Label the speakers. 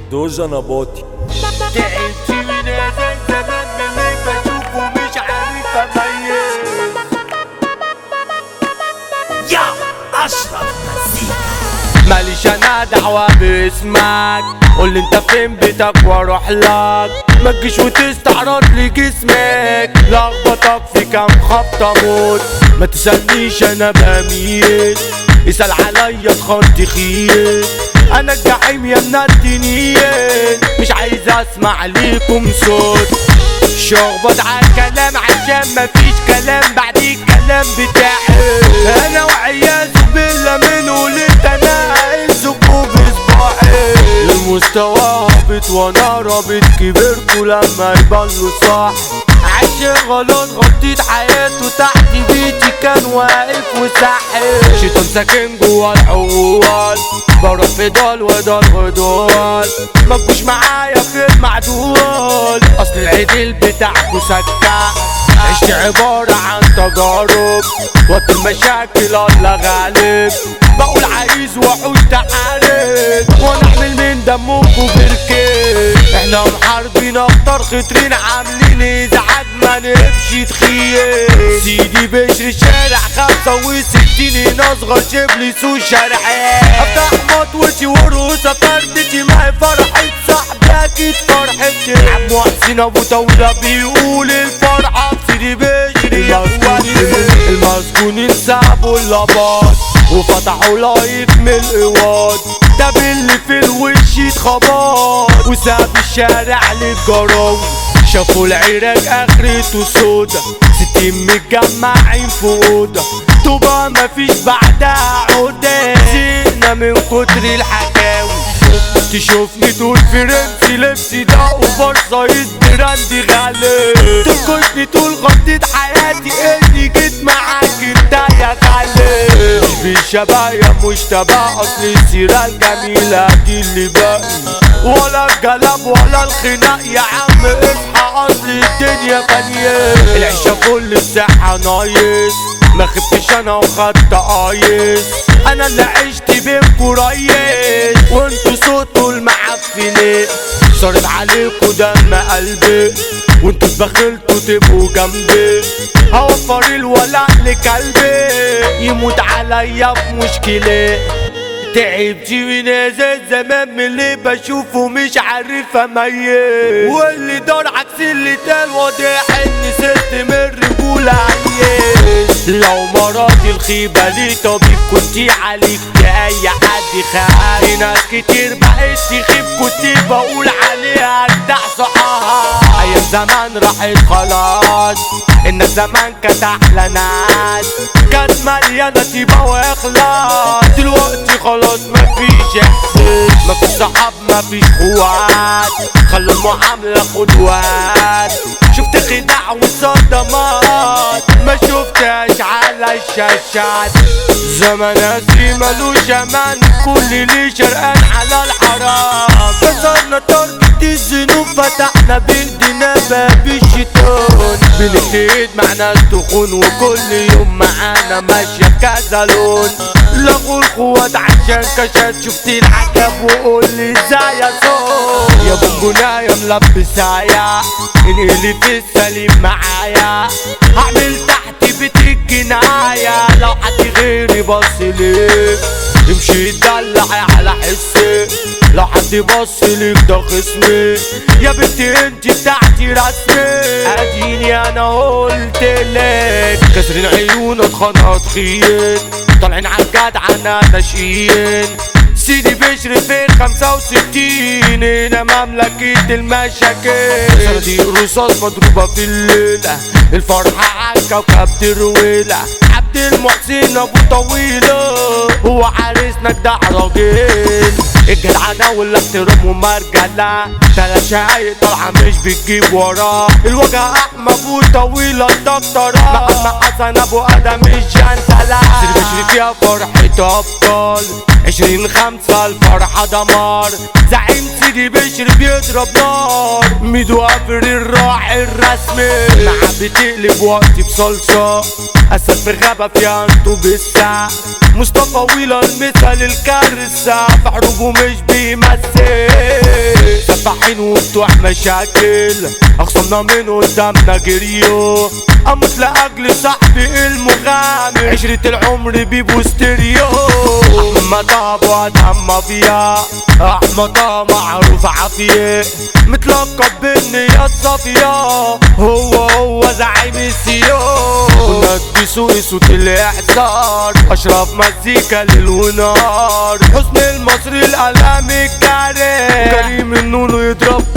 Speaker 1: دوجا نباطي
Speaker 2: تعبت من زي زمان اللي بشوفه مش عارف اميز
Speaker 3: يا اشرف مزيكا
Speaker 2: ماليش انا دعوة باسمك قول لي انت فين بيتك واروح لك ما تجيش وتستعرض لي جسمك لخبطك في كام خبطة موت ما تسألنيش انا بميت اسأل عليا اتخنت خيط انا الجحيم يا منتنين مش عايز اسمع ليكم صوت شخبط على الكلام عشان مفيش كلام بعد الكلام بتاعي انا وعياذ بالله منه ليت انا عايزكوا بصباحي المستوى هابط وانا رابط كبركوا لما يبلوا صح عايش غلط غطيت حياته تحت بيتي كان واقف وساحل شيطان ساكن جوا الحوال بروح في دول ودول ودول ما تجوش معايا في المعدول اصل العدل بتاعكوا سكع عشت عبارة عن تجارب وقت المشاكل الله غالب بقول عايز وحوش تعارف وانا احمل من دمكوا بركة احنا محاربين اخطر خطرين عاملين ازعاج ما نمشي تخيل سيدي بشر الشارع خمسة وستين هنا اصغر شبلي سو شارعين افتح مطوتي ورقصة فردتي معي فرحة صاحبي اكيد فرحتي عم محسن ابو طاولة بيقول الفرحة سيدي بشري يا اخواني المسجونين سابوا اللباط وفتحوا لايف من القواد ده باللي في الوش اتخبط وساب الشارع للجراوي شافوا العراق اخرته سودا ستين متجمعين في اوضه طوبة مفيش بعدها عودة زهقنا من كتر الحكاوي تشوفني تقول فرنسي لبسي ده اوفر سايز براندي غالي تنكشني تقول غطيت حياتي اني جيت معاك انت يا غالي مش بالشبايا مش تبع اصل السيرة الجميلة دي اللي باقي ولا الجلب ولا الخناق يا عم اصحى اصل الدنيا فانية العيشة كل الصحة نايس ما خفتش انا وخدت قايس انا اللي عشت بينكو ريس وانتو صوتوا المعفنين صارت عليكو دم قلبي وانتو اتبخلتوا تبقوا جنبي هوفر الولاء لكلبي يموت عليا في مشكلة تعبت من هذا الزمان من اللي بشوفه مش عارف اميز واللي دار عكس اللي تال واضح اني ست من الرجولة عيس لو مراتي الخيبة ليه طبيب كنتي عليك اي حد خاف في ناس كتير بقيت تخيب كنت بقول عليها اجدع صحاب ايام زمان راحت خلاص ان زمان كانت احلى ناس كانت مليانة طيبة واخلاص دلوقتي خلاص مفيش احساس مفيش صحاب مفيش خوات خلوا المعاملة خدوات شفت خداع وصدمات ما شفتهاش على الشاشات زمن اسري ملوش امان كل اللي شرقان على الحرام كسرنا تربة الذنوب فتحنا بايدينا باب الشيطان بنجتهد مع ناس تخون وكل يوم معانا ماشية بكذا لون لغوا القوات عشان كشات شفت العجب وقول لي ازاي يا صوت يا بونجونايا ملبسايا انقلي في السليم معايا هعمل تحت بيت الجناية لو حد غيري بص ليك امشي اتدلع على حسي لو حد بص ليك ده خصمي يا بنتي انت بتاعتي رسمي اديني انا قلت لك كسرين عيون اتخانق تخين طالعين عالجدع انا ناشئين سيدي بشر في الخمسة وستين هنا مملكة المشاكل صناديق رصاص مضروبة في الليلة الفرحة عالكوكب ترويلة عبد المحسن ابو طويلة هو عريسنا جدع راجل الجدعنة والاحترام ومرجلة تلات شقايق طالعة مش بتجيب وراه الوجه احمى ابو طويلة الدكتورة محمد حسن ابو ادم الجنتلة سيدي بشر فيها فرحة ابطال عشرين خمسة الفرحة دمار زعيم سيدي بشر بيضرب نار ميدو قبر الراعي الرسمي مع بتقلب وقتي بصلصة أسد في غابة فيها انتو بالساعة مصطفى ويلا المثل الكارثة في حروبه مش بيمثل سفاحين وبتوع مشاكل اخصمنا من قدامنا جريو اموت لاجل صاحبي المغامر عشرة العمر بيبو ستيريو احمد ابو ادهم مافيا احمد أبو معروف عافية متلقب بالنية الصافية هو هو زعيم السيو ونادي سوقي صوت الاحسار اشرف مزيكا ليل ونهار حسن المصري الالام الكريم كريم النونو يضرب